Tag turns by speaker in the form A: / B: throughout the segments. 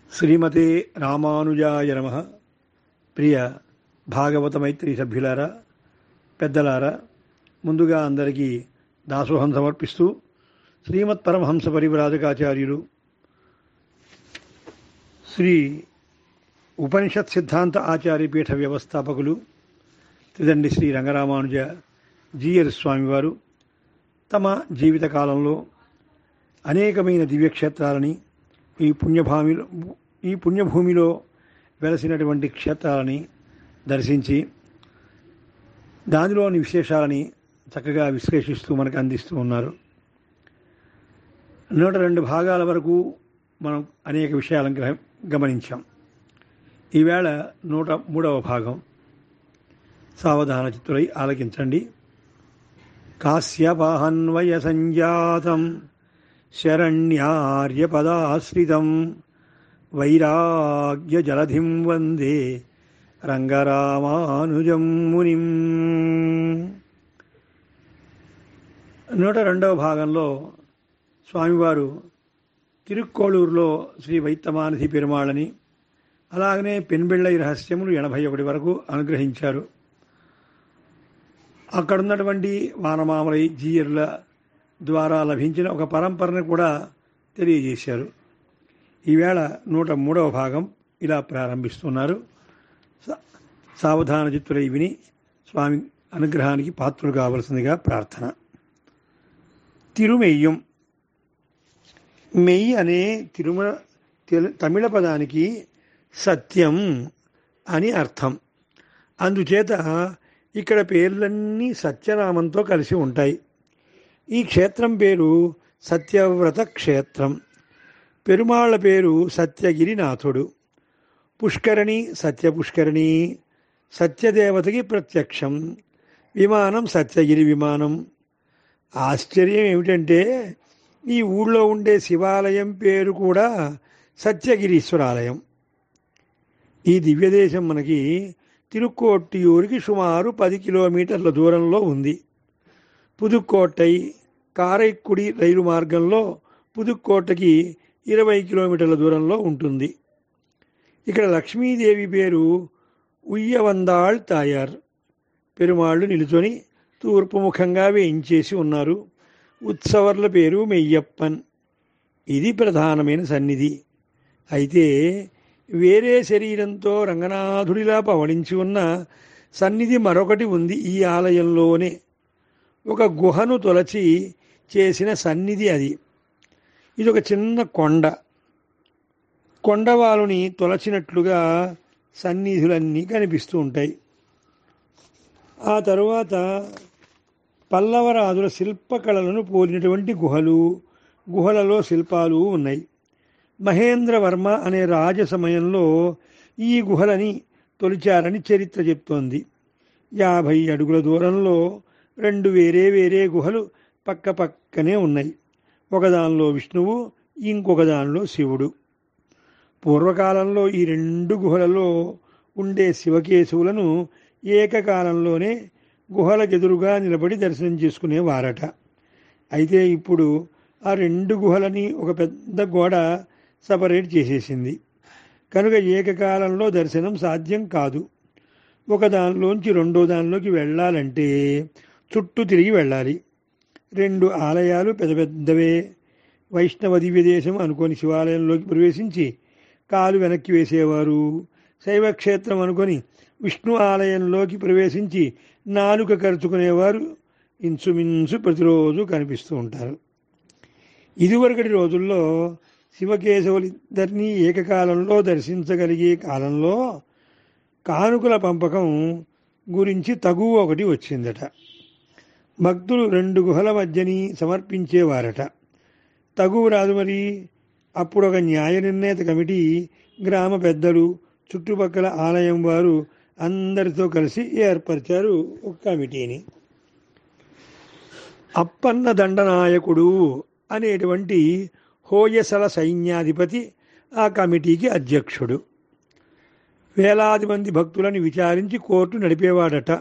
A: శ్రీమతే రామానుజాయ నమ ప్రియ భాగవత మైత్రి సభ్యులారా పెద్దలారా ముందుగా అందరికీ దాసోహం సమర్పిస్తూ శ్రీమత్ పరమహంస పరివ్రాజకాచార్యులు శ్రీ ఉపనిషత్ సిద్ధాంత ఆచార్యపీఠ వ్యవస్థాపకులు త్రిదండి శ్రీ రంగరామానుజ జీఎర్ స్వామివారు తమ జీవిత కాలంలో అనేకమైన దివ్యక్షేత్రాలని ఈ పుణ్యభూమిలో ఈ పుణ్యభూమిలో వెలసినటువంటి క్షేత్రాలని దర్శించి దానిలోని విశేషాలని చక్కగా విశ్లేషిస్తూ మనకు అందిస్తూ ఉన్నారు నూట రెండు భాగాల వరకు మనం అనేక విషయాలను గ్రహ గమనించాం ఈవేళ నూట మూడవ భాగం సావధాన చిత్తులై ఆలకించండి కాశ్యపాహన్వయ సంజాతం శరణ్యార్యపదాశ్రితం వైరాగ్యజలధిం వందే రంగరామానుజం మునిం నూట రెండవ భాగంలో స్వామివారు తిరుక్కోళూరులో శ్రీ వైత్తమానసి పెరుమాళని అలాగనే పెన్బిళ్ళై రహస్యములు ఎనభై ఒకటి వరకు అనుగ్రహించారు అక్కడున్నటువంటి వానమామలై జీయర్ల ద్వారా లభించిన ఒక పరంపరను కూడా తెలియజేశారు ఈవేళ నూట మూడవ భాగం ఇలా ప్రారంభిస్తున్నారు సా- సావధాన చిత్తులై విని స్వామి అనుగ్రహానికి పాత్రులు కావలసిందిగా ప్రార్థన తిరుమెయ్యం మెయ్యి అనే తిరుమల తెలు- తమిళ పదానికి సత్యం అని అర్థం అందుచేత ఇక్కడ పేర్లన్నీ సత్యనామంతో కలిసి ఉంటాయి ఈ క్షేత్రం పేరు సత్యవ్రత క్షేత్రం పెరుమాళ్ళ పేరు సత్యగిరినాథుడు పుష్కరిణి సత్యపుష్కరిణి సత్యదేవతకి ప్రత్యక్షం విమానం సత్యగిరి విమానం ఆశ్చర్యం ఏమిటంటే ఈ ఊళ్ళో ఉండే శివాలయం పేరు కూడా సత్యగిరీశ్వరాలయం ఈ దివ్యదేశం మనకి తిరుక్కోట్టియూరికి సుమారు పది కిలోమీటర్ల దూరంలో ఉంది పుదుక్కోట్టై కారైక్కుడి రైలు మార్గంలో పుదుక్కోటకి ఇరవై కిలోమీటర్ల దూరంలో ఉంటుంది ఇక్కడ లక్ష్మీదేవి పేరు ఉయ్యవందాళ్ తాయార్ పెరుమాళ్ళు నిలుచొని తూర్పు ముఖంగా వేయించేసి ఉన్నారు ఉత్సవర్ల పేరు మెయ్యప్పన్ ఇది ప్రధానమైన సన్నిధి అయితే వేరే శరీరంతో రంగనాథుడిలా పవళించి ఉన్న సన్నిధి మరొకటి ఉంది ఈ ఆలయంలోనే ఒక గుహను తొలచి చేసిన సన్నిధి అది ఇది ఒక చిన్న కొండ కొండవాలుని తొలచినట్లుగా సన్నిధులన్నీ కనిపిస్తూ ఉంటాయి ఆ తరువాత పల్లవరాజుల శిల్పకళలను పోలినటువంటి గుహలు గుహలలో శిల్పాలు ఉన్నాయి మహేంద్రవర్మ అనే రాజ సమయంలో ఈ గుహలని తొలిచారని చరిత్ర చెప్తోంది యాభై అడుగుల దూరంలో రెండు వేరే వేరే గుహలు పక్క పక్కనే ఉన్నాయి ఒకదానిలో విష్ణువు ఇంకొక దానిలో శివుడు పూర్వకాలంలో ఈ రెండు గుహలలో ఉండే శివకేశవులను ఏకకాలంలోనే గుహలకెదురుగా నిలబడి దర్శనం చేసుకునేవారట అయితే ఇప్పుడు ఆ రెండు గుహలని ఒక పెద్ద గోడ సపరేట్ చేసేసింది కనుక ఏకకాలంలో దర్శనం సాధ్యం కాదు ఒక దానిలోంచి రెండో దానిలోకి వెళ్ళాలంటే చుట్టూ తిరిగి వెళ్ళాలి రెండు ఆలయాలు పెద్ద పెద్దవే వైష్ణవ దివ్యదేశం అనుకొని శివాలయంలోకి ప్రవేశించి కాలు వెనక్కి వేసేవారు శైవక్షేత్రం అనుకొని విష్ణు ఆలయంలోకి ప్రవేశించి నాలుక ఖర్చుకునేవారు ఇంచుమించు ప్రతిరోజు కనిపిస్తూ ఉంటారు ఇదివరకటి రోజుల్లో శివకేశవులిద్దరినీ ఏకకాలంలో దర్శించగలిగే కాలంలో కానుకల పంపకం గురించి తగువ ఒకటి వచ్చిందట భక్తులు రెండు గుహల మధ్యని సమర్పించేవారట తగువ రాదు మరి అప్పుడు ఒక న్యాయ నిర్ణేత కమిటీ గ్రామ పెద్దలు చుట్టుపక్కల ఆలయం వారు అందరితో కలిసి ఏర్పరిచారు ఒక కమిటీని అప్పన్న దండనాయకుడు అనేటువంటి హోయసల సైన్యాధిపతి ఆ కమిటీకి అధ్యక్షుడు వేలాది మంది భక్తులను విచారించి కోర్టు నడిపేవాడట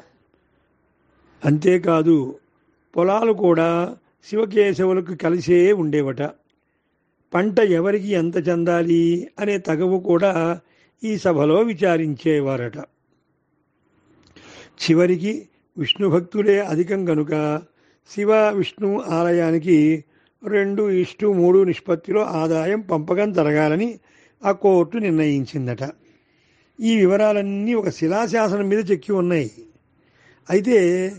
A: అంతేకాదు పొలాలు కూడా శివకేశవులకు కలిసే ఉండేవట పంట ఎవరికి ఎంత చెందాలి అనే తగవు కూడా ఈ సభలో విచారించేవారట చివరికి విష్ణు భక్తులే అధికం కనుక శివ విష్ణు ఆలయానికి రెండు ఇష్టు మూడు నిష్పత్తిలో ఆదాయం పంపకం జరగాలని ఆ కోర్టు నిర్ణయించిందట ఈ వివరాలన్నీ ఒక శిలాశాసనం మీద చెక్కి ఉన్నాయి అయితే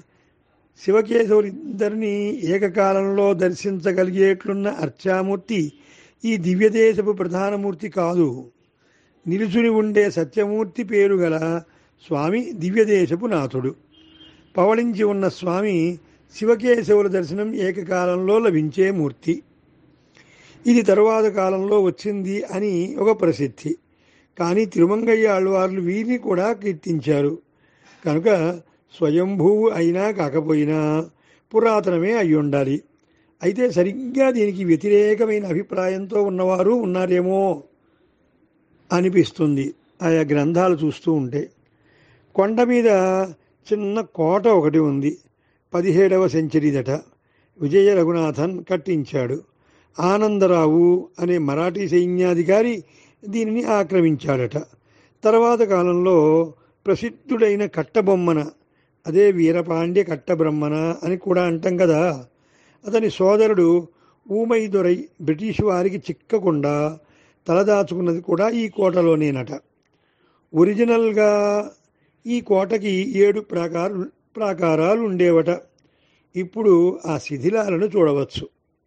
A: శివకేశవులిద్దరినీ ఏకకాలంలో దర్శించగలిగేట్లున్న అర్చామూర్తి ఈ దివ్యదేశపు ప్రధానమూర్తి కాదు నిలుచుని ఉండే సత్యమూర్తి పేరు గల స్వామి దివ్యదేశపు నాథుడు పవళించి ఉన్న స్వామి శివకేశవుల దర్శనం ఏకకాలంలో లభించే మూర్తి ఇది తరువాత కాలంలో వచ్చింది అని ఒక ప్రసిద్ధి కానీ తిరుమంగయ్య ఆళ్వార్లు వీరిని కూడా కీర్తించారు కనుక స్వయంభూవు అయినా కాకపోయినా పురాతనమే అయి ఉండాలి అయితే సరిగ్గా దీనికి వ్యతిరేకమైన అభిప్రాయంతో ఉన్నవారు ఉన్నారేమో అనిపిస్తుంది ఆయా గ్రంథాలు చూస్తూ ఉంటే కొండ మీద చిన్న కోట ఒకటి ఉంది పదిహేడవ సెంచరీదట విజయ రఘునాథన్ కట్టించాడు ఆనందరావు అనే మరాఠీ సైన్యాధికారి దీనిని ఆక్రమించాడట తర్వాత కాలంలో ప్రసిద్ధుడైన కట్టబొమ్మన అదే వీరపాండ్య కట్టబ్రహ్మణ అని కూడా అంటాం కదా అతని సోదరుడు ఊమైదొరై బ్రిటిష్ వారికి చిక్కకుండా తలదాచుకున్నది కూడా ఈ కోటలోనేనట ఒరిజినల్గా ఈ కోటకి ఏడు ప్రాకారు ప్రాకారాలు ఉండేవట ఇప్పుడు ఆ శిథిలాలను చూడవచ్చు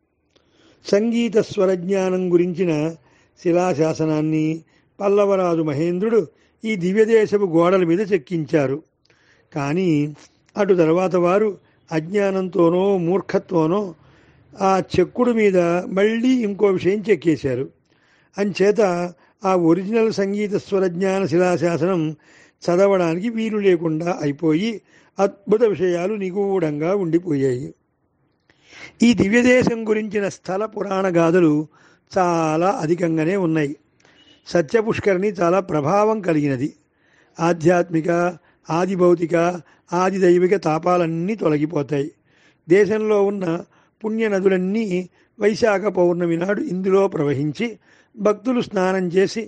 A: సంగీత స్వరజ్ఞానం గురించిన శిలాశాసనాన్ని పల్లవరాజు మహేంద్రుడు ఈ దివ్యదేశపు గోడల మీద చెక్కించారు కానీ అటు తర్వాత వారు అజ్ఞానంతోనో మూర్ఖత్వనో ఆ చెక్కుడు మీద మళ్ళీ ఇంకో విషయం చెక్కేశారు అంచేత ఆ ఒరిజినల్ సంగీత స్వరజ్ఞాన శిలాశాసనం చదవడానికి వీలు లేకుండా అయిపోయి అద్భుత విషయాలు నిగూఢంగా ఉండిపోయాయి ఈ దివ్యదేశం గురించిన స్థల పురాణ గాథలు చాలా అధికంగానే ఉన్నాయి సత్యపుష్కరిణి చాలా ప్రభావం కలిగినది ఆధ్యాత్మిక ఆది భౌతిక ఆది దైవిక తాపాలన్నీ తొలగిపోతాయి దేశంలో ఉన్న పుణ్య నదులన్నీ వైశాఖ పౌర్ణమి నాడు ఇందులో ప్రవహించి భక్తులు స్నానం చేసి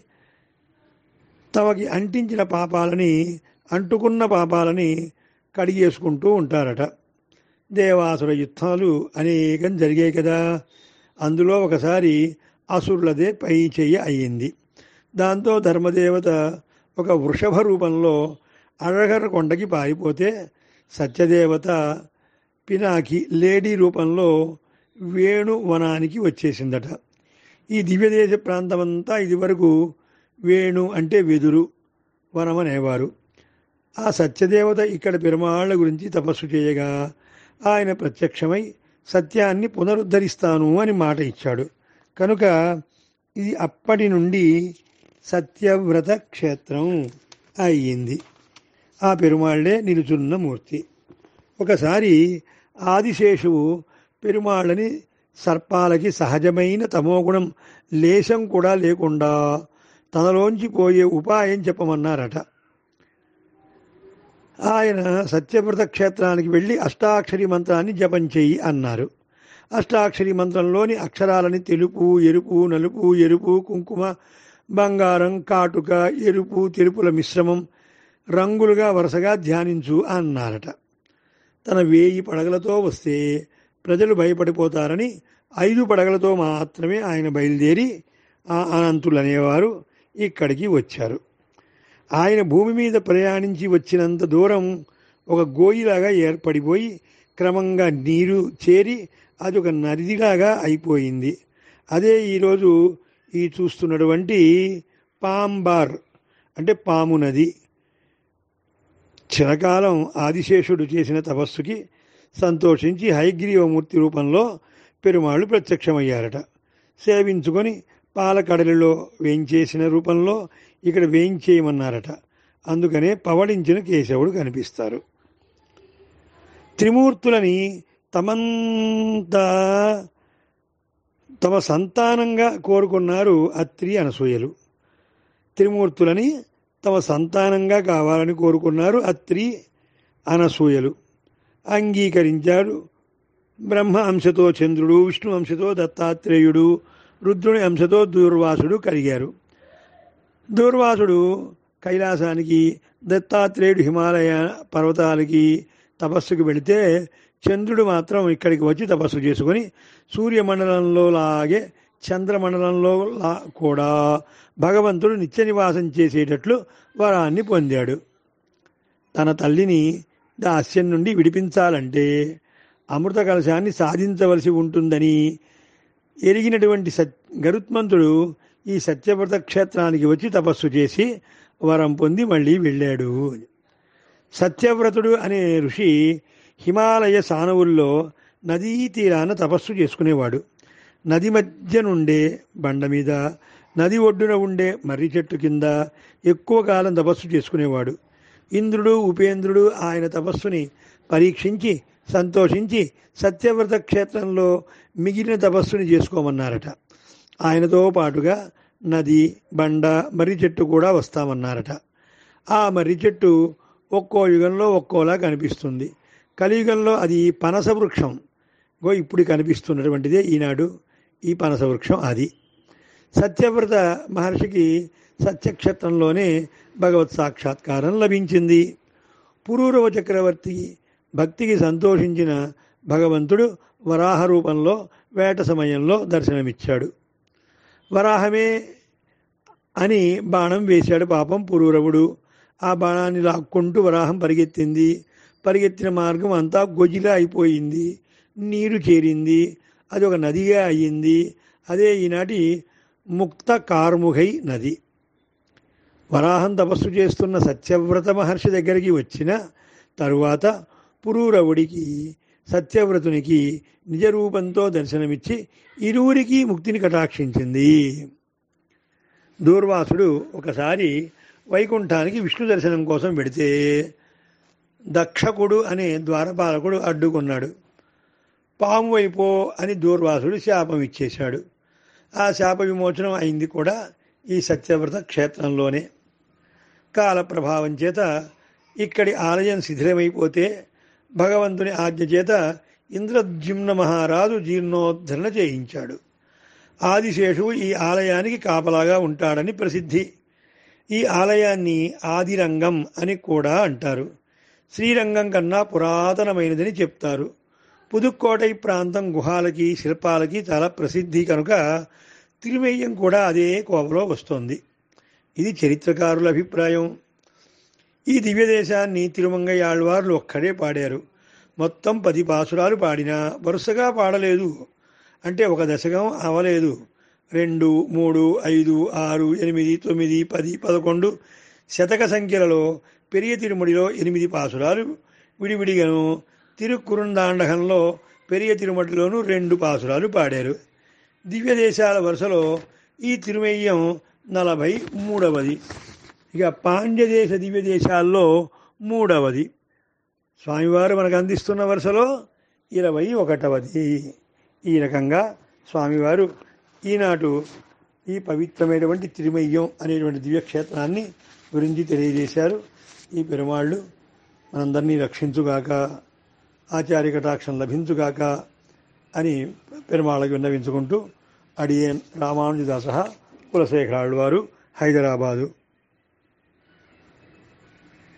A: తమకి అంటించిన పాపాలని అంటుకున్న పాపాలని కడిగేసుకుంటూ ఉంటారట దేవాసుర యుద్ధాలు అనేకం జరిగాయి కదా అందులో ఒకసారి అసురులదే పై చెయ్యి అయ్యింది దాంతో ధర్మదేవత ఒక వృషభ రూపంలో అழగర్ కొండకి పారిపోతే సత్యదేవత పినాకి లేడీ రూపంలో వేణు వనానికి వచ్చేసిందట ఈ దివ్యదేశ ప్రాంతమంతా ఇదివరకు వేణు అంటే వెదురు వనం అనేవారు ఆ సత్యదేవత ఇక్కడ పెరుమాళ్ల గురించి తపస్సు చేయగా ఆయన ప్రత్యక్షమై సత్యాన్ని పునరుద్ధరిస్తాను అని మాట ఇచ్చాడు కనుక ఇది అప్పటి నుండి సత్యవ్రత క్షేత్రం అయ్యింది ఆ పెరుమాళ్లే నిలుచున్న మూర్తి ఒకసారి ఆదిశేషువు పెరుమాళ్ళని సర్పాలకి సహజమైన తమోగుణం లేశం కూడా లేకుండా తనలోంచి పోయే ఉపాయం చెప్పమన్నారట ఆయన సత్యవ్రత క్షేత్రానికి వెళ్ళి అష్టాక్షరి మంత్రాన్ని జపం చెయ్యి అన్నారు అష్టాక్షరి మంత్రంలోని అక్షరాలని తెలుపు ఎరుపు నలుపు ఎరుపు కుంకుమ బంగారం కాటుక ఎరుపు తెలుపుల మిశ్రమం రంగులుగా వరుసగా ధ్యానించు అన్నారట తన వేయి పడగలతో వస్తే ప్రజలు భయపడిపోతారని ఐదు పడగలతో మాత్రమే ఆయన బయలుదేరి ఆ అనంతులు అనేవారు ఇక్కడికి వచ్చారు ఆయన భూమి మీద ప్రయాణించి వచ్చినంత దూరం ఒక గోయిలాగా ఏర్పడిపోయి క్రమంగా నీరు చేరి అది ఒక నదిలాగా అయిపోయింది అదే ఈరోజు ఈ చూస్తున్నటువంటి పాంబార్ అంటే పాము నది చిరకాలం ఆదిశేషుడు చేసిన తపస్సుకి సంతోషించి హైగ్రీవమూర్తి రూపంలో పెరుమాళ్ళు ప్రత్యక్షమయ్యారట సేవించుకొని పాలకడలిలో వేయించేసిన రూపంలో ఇక్కడ వేయించేయమన్నారట అందుకనే పవడించిన కేశవుడు కనిపిస్తారు త్రిమూర్తులని తమంతా తమ సంతానంగా కోరుకున్నారు అత్రి అనసూయలు త్రిమూర్తులని తమ సంతానంగా కావాలని కోరుకున్నారు అత్రి అనసూయలు అంగీకరించాడు బ్రహ్మ అంశతో చంద్రుడు విష్ణు అంశతో దత్తాత్రేయుడు రుద్రుని అంశతో దూర్వాసుడు కలిగారు దూర్వాసుడు కైలాసానికి దత్తాత్రేయుడు హిమాలయ పర్వతాలకి తపస్సుకు వెళితే చంద్రుడు మాత్రం ఇక్కడికి వచ్చి తపస్సు చేసుకొని సూర్యమండలంలో లాగే చంద్రమండలంలో లా కూడా భగవంతుడు నిత్య నివాసం చేసేటట్లు వరాన్ని పొందాడు తన తల్లిని దాస్యం నుండి విడిపించాలంటే అమృత కలశాన్ని సాధించవలసి ఉంటుందని ఎరిగినటువంటి సత్ గరుత్మంతుడు ఈ సత్యవ్రత క్షేత్రానికి వచ్చి తపస్సు చేసి వరం పొంది మళ్ళీ వెళ్ళాడు సత్యవ్రతుడు అనే ఋషి హిమాలయ సానువుల్లో నదీ తీరాన తపస్సు చేసుకునేవాడు నది మధ్య నుండే బండ మీద నది ఒడ్డున ఉండే మర్రి చెట్టు కింద ఎక్కువ కాలం తపస్సు చేసుకునేవాడు ఇంద్రుడు ఉపేంద్రుడు ఆయన తపస్సుని పరీక్షించి సంతోషించి సత్యవ్రత క్షేత్రంలో మిగిలిన తపస్సుని చేసుకోమన్నారట ఆయనతో పాటుగా నది బండ మర్రి చెట్టు కూడా వస్తామన్నారట ఆ మర్రి చెట్టు ఒక్కో యుగంలో ఒక్కోలా కనిపిస్తుంది కలియుగంలో అది పనస వృక్షం గో ఇప్పుడు కనిపిస్తున్నటువంటిదే ఈనాడు ఈ పనస వృక్షం అది సత్యవ్రత మహర్షికి సత్యక్షేత్రంలోనే భగవత్ సాక్షాత్కారం లభించింది పురూరవ చక్రవర్తి భక్తికి సంతోషించిన భగవంతుడు వరాహ రూపంలో వేట సమయంలో దర్శనమిచ్చాడు వరాహమే అని బాణం వేశాడు పాపం పురూరవుడు ఆ బాణాన్ని లాక్కుంటూ వరాహం పరిగెత్తింది పరిగెత్తిన మార్గం అంతా గొజిలా అయిపోయింది నీరు చేరింది అది ఒక నదిగా అయ్యింది అదే ఈనాటి ముక్త కార్ముఖై నది వరాహం తపస్సు చేస్తున్న సత్యవ్రత మహర్షి దగ్గరికి వచ్చిన తరువాత పురూరవుడికి సత్యవ్రతునికి నిజ రూపంతో దర్శనమిచ్చి ఇరువురికి ముక్తిని కటాక్షించింది దూర్వాసుడు ఒకసారి వైకుంఠానికి విష్ణు దర్శనం కోసం వెడితే దక్షకుడు అనే ద్వారపాలకుడు అడ్డుకున్నాడు పాము వైపో అని దూర్వాసుడు శాపం ఇచ్చేశాడు ఆ శాప విమోచనం అయింది కూడా ఈ సత్యవ్రత క్షేత్రంలోనే కాల ప్రభావం చేత ఇక్కడి ఆలయం శిథిలమైపోతే భగవంతుని ఆజ్ఞ చేత ఇంద్రద్యుమ్న మహారాజు జీర్ణోద్ధరణ చేయించాడు ఆదిశేషువు ఈ ఆలయానికి కాపలాగా ఉంటాడని ప్రసిద్ధి ఈ ఆలయాన్ని ఆదిరంగం అని కూడా అంటారు శ్రీరంగం కన్నా పురాతనమైనదని చెప్తారు పుదుక్కోటై ప్రాంతం గుహాలకి శిల్పాలకి చాలా ప్రసిద్ధి కనుక తిరుమెయ్యం కూడా అదే కోవలో వస్తోంది ఇది చరిత్రకారుల అభిప్రాయం ఈ దివ్యదేశాన్ని తిరుమంగయ్యాళ్వార్లు ఒక్కడే పాడారు మొత్తం పది పాసురాలు పాడినా వరుసగా పాడలేదు అంటే ఒక దశకం అవలేదు రెండు మూడు ఐదు ఆరు ఎనిమిది తొమ్మిది పది పదకొండు శతక సంఖ్యలలో పెరియ తిరుముడిలో ఎనిమిది పాసురాలు విడివిడిగాను తిరుకురుందాండకంలో పెరియ తిరుమటిలోను రెండు పాసురాలు పాడారు దివ్యదేశాల వరుసలో ఈ తిరుమయ్యం నలభై మూడవది ఇక పాండ్యదేశ దివ్యదేశాల్లో మూడవది స్వామివారు మనకు అందిస్తున్న వరుసలో ఇరవై ఒకటవది ఈ రకంగా స్వామివారు ఈనాడు ఈ పవిత్రమైనటువంటి తిరుమయ్యం అనేటువంటి దివ్యక్షేత్రాన్ని గురించి తెలియజేశారు ఈ పెరుమాళ్ళు మనందరినీ రక్షించుగాక ఆచార్య కటాక్షం లభించుగాక అని పెరుమాళ్ళకి విన్నవించుకుంటూ అడియన్ రామానుజదాస కులశేఖరాళ్ళు వారు హైదరాబాదు